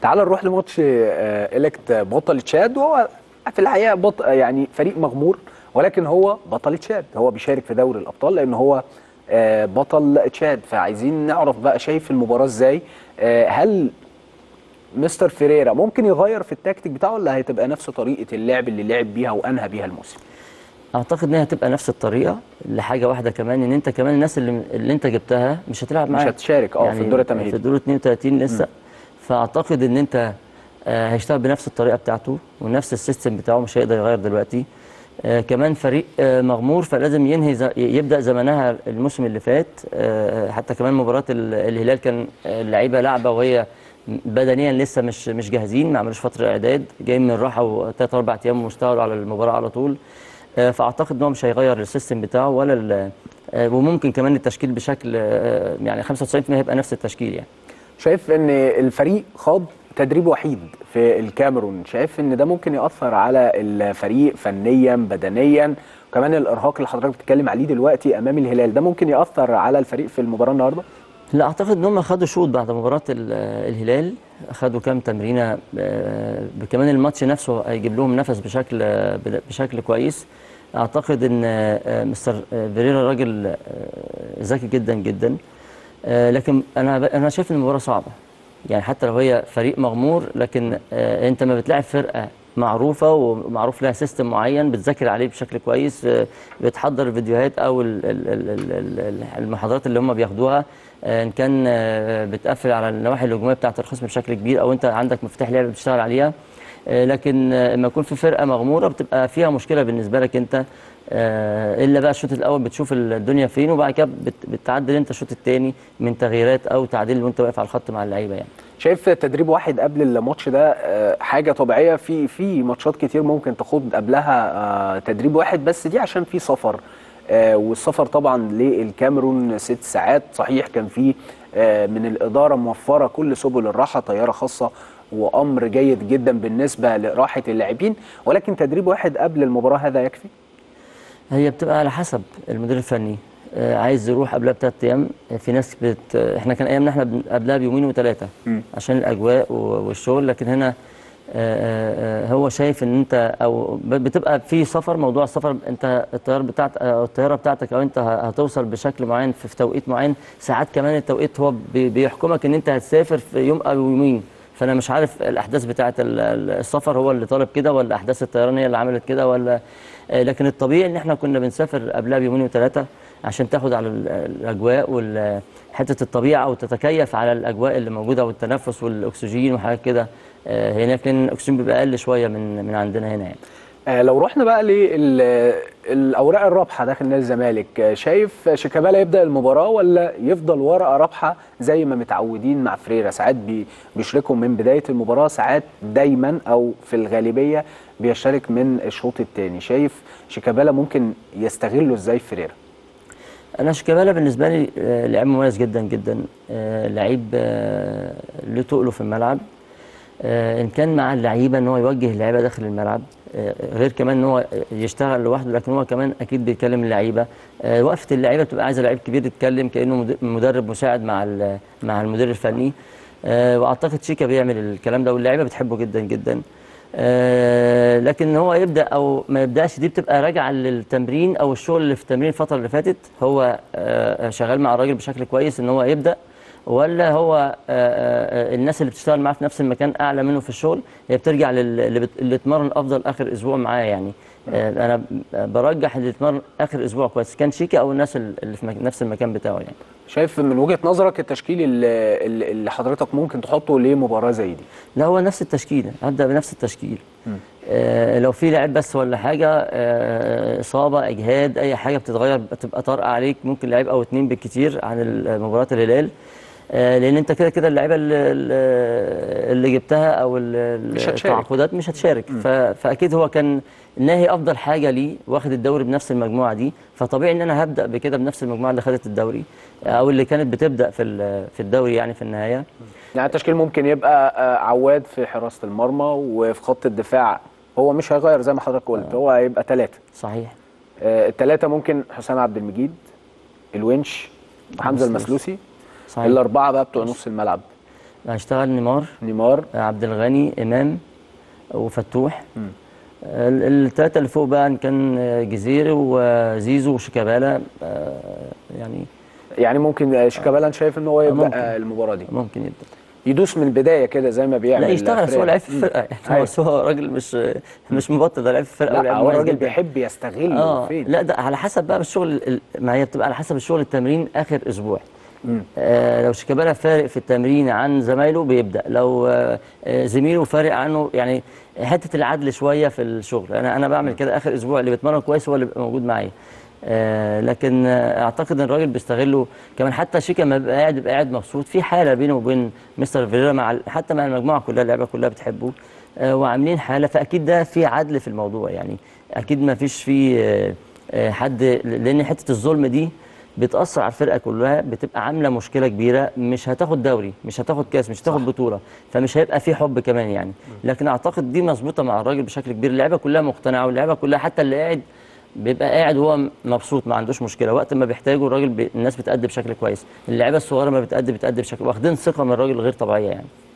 تعال نروح لماتش آه، إليكت بطل تشاد وهو في الحقيقه بط... يعني فريق مغمور ولكن هو بطل تشاد هو بيشارك في دوري الابطال لان هو آه، بطل تشاد فعايزين نعرف بقى شايف المباراه ازاي آه، هل مستر فيريرا ممكن يغير في التكتيك بتاعه ولا هتبقى نفس طريقه اللعب اللي لعب بيها وانهى بيها الموسم اعتقد ان هي هتبقى نفس الطريقه لحاجه واحده كمان ان انت كمان الناس اللي, اللي انت جبتها مش هتلعب مش معاك هتشارك اه في الدور التمهيدي في الدور 32 لسه فاعتقد ان انت آه، هيشتغل بنفس الطريقه بتاعته ونفس السيستم بتاعه مش هيقدر يغير دلوقتي آه، كمان فريق آه، مغمور فلازم ينهي ز- يبدا زمنها الموسم اللي فات آه، حتى كمان مباراه ال- الهلال كان اللعيبه لعبه وهي بدنيا لسه مش مش جاهزين ما عملوش فتره اعداد جايين من راحه وثلاث اربع ايام واشتغلوا على المباراه على طول آه، فاعتقد ان هو مش هيغير السيستم بتاعه ولا ال- آه، وممكن كمان التشكيل بشكل آه، يعني 95% هيبقى نفس التشكيل يعني شايف ان الفريق خاض تدريب وحيد في الكاميرون شايف ان ده ممكن ياثر على الفريق فنيا بدنيا وكمان الارهاق اللي حضرتك بتتكلم عليه دلوقتي امام الهلال ده ممكن ياثر على الفريق في المباراه النهارده لا اعتقد ان هم خدوا شوط بعد مباراه ال- الهلال خدوا كام تمرينه آه، كمان الماتش نفسه هيجيب لهم نفس بشكل آه، بشكل كويس اعتقد ان آه، مستر آه، فيريرا راجل آه، ذكي جدا جدا آه، لكن انا ب- انا شايف ان المباراه صعبه يعني حتى لو هي فريق مغمور لكن آه، انت ما بتلاعب فرقه معروفه ومعروف لها سيستم معين بتذاكر عليه بشكل كويس آه، بتحضر الفيديوهات او ال- ال- ال- ال- ال- المحاضرات اللي هم بياخدوها آه، ان كان آه، بتقفل على النواحي الهجوميه بتاعه الخصم بشكل كبير او انت عندك مفتاح لعب بتشتغل عليها آه، لكن آه، لما يكون في فرقه مغموره بتبقى فيها مشكله بالنسبه لك انت آه، الا بقى الشوط الاول بتشوف الدنيا فين وبعد كده بت- بتعدل انت الشوط الثاني من تغييرات او تعديل وانت واقف على الخط مع اللعيبه يعني شايف تدريب واحد قبل الماتش ده آه، حاجه طبيعيه في في ماتشات كتير ممكن تاخد قبلها آه، تدريب واحد بس دي عشان في سفر آه، والسفر طبعا للكاميرون ست ساعات صحيح كان في آه، من الاداره موفره كل سبل الراحه طياره خاصه وامر جيد جدا بالنسبه لراحه اللاعبين ولكن تدريب واحد قبل المباراه هذا يكفي هي بتبقى على حسب المدير الفني آه، عايز يروح قبلها بثلاث ايام آه، في ناس بت... آه، احنا كان ايامنا احنا بن- قبلها بيومين وثلاثه مم. عشان الاجواء و- والشغل لكن هنا آه، آه، آه، هو شايف ان انت او ب- بتبقى في سفر موضوع السفر انت الطيار بتاعت أو الطياره بتاعتك او انت ه- هتوصل بشكل معين في, في توقيت معين ساعات كمان التوقيت هو بي- بيحكمك ان انت هتسافر في يوم او يومين فانا مش عارف الاحداث بتاعه ال- ال- السفر هو اللي طالب كده ولا احداث الطيران هي اللي عملت كده ولا آه، لكن الطبيعي ان احنا كنا بنسافر قبلها بيومين وثلاثه عشان تاخد على ال- الاجواء وحته الطبيعه وتتكيف على الاجواء اللي موجوده والتنفس والاكسجين وحاجات كده آه، هناك لان الاكسجين بيبقى اقل شويه من من عندنا هنا يعني آه، لو رحنا بقى للاوراق الرابحه داخل نادي الزمالك آه، شايف شيكابالا يبدا المباراه ولا يفضل ورقه رابحه زي ما متعودين مع فريرا ساعات بي- بيشركوا من بدايه المباراه ساعات دايما او في الغالبيه بيشترك من الشوط الثاني شايف شيكابالا ممكن يستغله ازاي فريرا انا شيكابالا بالنسبه لي آه، لعيب مميز جدا جدا آه، لعيب آه، له تقله في الملعب آه، ان كان مع اللعيبه ان هو يوجه اللعيبه داخل الملعب آه، غير كمان ان هو يشتغل لوحده لكن هو كمان اكيد بيتكلم اللعيبه آه، وقفه اللعيبه بتبقى عايزه لعيب كبير يتكلم كانه مد- مدرب مساعد مع ال- مع المدير الفني آه، واعتقد شيكا بيعمل الكلام ده واللعيبه بتحبه جدا جدا آه، لكن هو يبدا او ما يبداش دي بتبقى راجعه للتمرين او الشغل اللي في التمرين الفتره اللي فاتت هو آه، شغال مع الراجل بشكل كويس ان هو يبدا ولا هو آه، آه، الناس اللي بتشتغل معاه في نفس المكان اعلى منه في الشغل هي بترجع لل- اللي بت- اللي اتمرن افضل اخر اسبوع معاه يعني آه، انا برجح اللي اتمرن اخر اسبوع كويس كان شيكا او الناس اللي في مك- نفس المكان بتاعه يعني شايف من وجهه نظرك التشكيل اللي, اللي اللي حضرتك ممكن تحطه لمباراه زي دي لا هو نفس التشكيل هبدا بنفس التشكيل آه لو في لعيب بس ولا حاجه آه اصابه اجهاد اي حاجه بتتغير بتبقى طارئه عليك ممكن لعيب او اتنين بالكتير عن ال- مباراه الهلال آه لان انت كده كده اللعيبه اللي, اللي جبتها او ال- مش هتشارك. التعاقدات مش هتشارك ف- فاكيد هو كان ناهي افضل حاجه ليه واخد الدوري بنفس المجموعه دي فطبيعي ان انا هبدا بكده بنفس المجموعه اللي خدت الدوري او اللي كانت بتبدا في ال- في الدوري يعني في النهايه يعني التشكيل ممكن يبقى آه، عواد في حراسه المرمى وفي خط الدفاع هو مش هيغير زي ما حضرتك قلت هو هيبقى ثلاثه صحيح الثلاثه ممكن حسام عبد المجيد الونش وحمزه المسلوسي. المسلوسي صحيح الاربعه بقى بتوع نص الملعب هيشتغل نيمار نيمار عبد الغني امام وفتوح الثلاثه اللي فوق بقى ان كان جزيري وزيزو وشيكابالا آه، يعني يعني ممكن شيكابالا انت شايف ان هو يبدا ممكن. المباراه دي ممكن يبدا يدوس من البدايه كده زي ما بيعمل لا يشتغل فريق. هو لعيب في مم. الفرقه يعني أيوة. هو بس هو راجل مش مش مبطل ده لعيب في الفرقه لا ولاعب هو مميز الراجل جدا. بيحب يستغل اه فين لا ده على حسب بقى الشغل ال- ما هي بتبقى على حسب الشغل التمرين اخر اسبوع آه لو شيكابالا فارق في التمرين عن زمايله بيبدا لو آه آه، زميله فارق عنه يعني حته العدل شويه في الشغل انا انا بعمل كده اخر اسبوع اللي بيتمرن كويس هو اللي بيبقى موجود معايا آه لكن آه اعتقد ان الراجل بيستغله كمان حتى شيكا لما بيبقى قاعد بيبقى قاعد مبسوط في حاله بينه وبين مستر فيريرا مع ال- حتى مع المجموعه كلها اللعيبه كلها بتحبه آه وعاملين حاله فاكيد ده في عدل في الموضوع يعني اكيد ما فيش فيه آه آه حد لان حته الظلم دي بتأثر على الفرقة كلها بتبقى عاملة مشكلة كبيرة مش هتاخد دوري مش هتاخد كاس مش هتاخد بطولة فمش هيبقى في حب كمان يعني لكن أعتقد دي مظبوطة مع الراجل بشكل كبير اللعيبة كلها مقتنعة واللعيبة كلها حتى اللي قاعد بيبقى قاعد وهو مبسوط ما عندوش مشكلة وقت ما بيحتاجه الراجل بي... الناس بتأدي بشكل كويس اللعيبة الصغيرة ما بتأدي بتأدي بشكل واخدين ثقة من الراجل غير طبيعية يعني